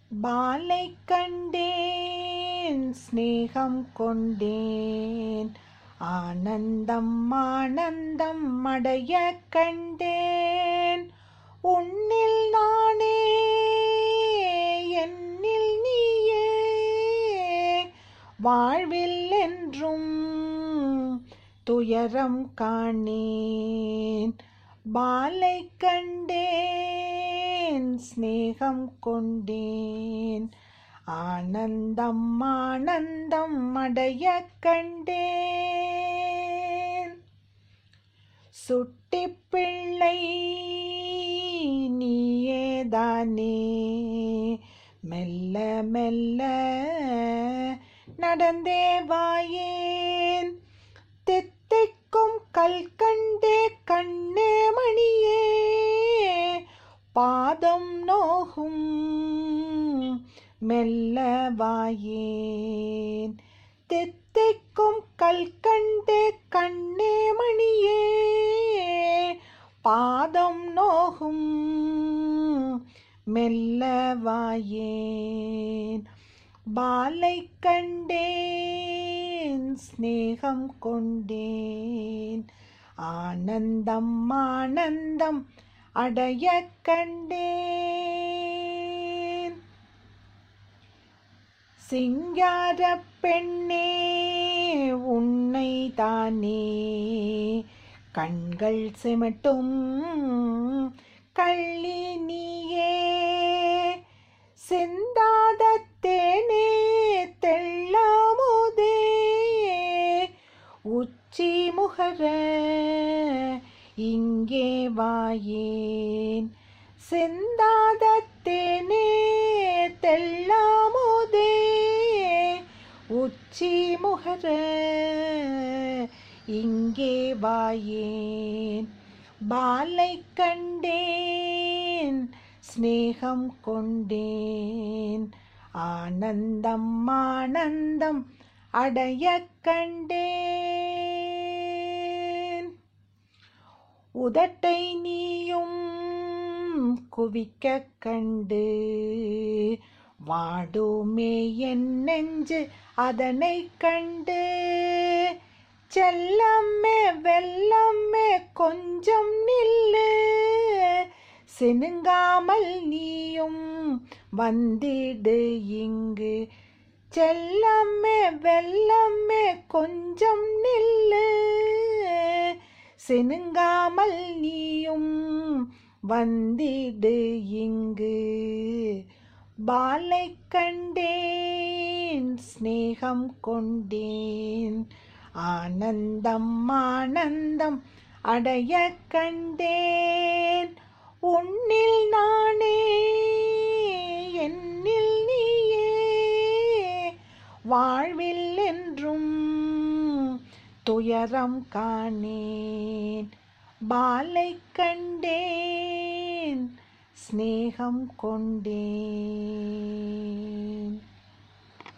பாலை கண்டேன் ஸ்நேகம் கொண்டேன் ஆனந்தம் ஆனந்தம் அடைய கண்டேன் உன்னில் நானே என்னில் நீயே வாழ்வில் என்றும் துயரம் காணேன் பாலை கண்டேன் ஸ்நேகம் கொண்டேன் ஆனந்தம் ஆனந்தம் அடைய கண்டேன் சுட்டி பிள்ளை நீயேதானே மெல்ல மெல்ல நடந்தே வாயேன் தித்திக்கும் கல் கண்டே கண்ணே மணியே பாதம் நோகும் மெல்ல வாயேன் தித்திக்கும் கல் கண்டே கண்ணே மணியே பாதம் நோகும் மெல்ல வாயேன் பாலை கண்டேன் ஸ்நேகம் கொண்டேன் ஆனந்தம் ஆனந்தம் அடைய கண்டேன் சிங்கார பெண்ணே உன்னை தானே கண்கள் சிமட்டும் கள்ளி நீயே சிந்தாத தேனே தெள்ளாமுதே உச்சி முகர இங்கே வாயேன் சிந்தாத தேனே தெள்ளாமுதே உச்சி முகர இங்கே வாயேன் பாலை கண்டேன் ஸ்நேகம் கொண்டேன் ஆனந்தம் ஆனந்தம் அடைய கண்டேன் உதட்டை நீயும் குவிக்க கண்டு வாடுமே என் நெஞ்சு அதனை கண்டு செல்லம்மே வெல்லம்மே கொஞ்சம் நில்லு சினுங்காமல் நீயும் வந்திடு இங்கு செல்லம்மே வெல்லம்மே கொஞ்சம் நில்லு சினுங்காமல் நீயும் வந்திடு இங்கு பாலை கண்டேன் ஸ்நேகம் கொண்டேன் ஆனந்தம் ஆனந்தம் அடைய கண்டேன் உன்னில் நானே என்னில் நீயே வாழ்வில் என்றும் துயரம் காணேன் பாலை கண்டேன் ஸ்நேகம் கொண்டேன்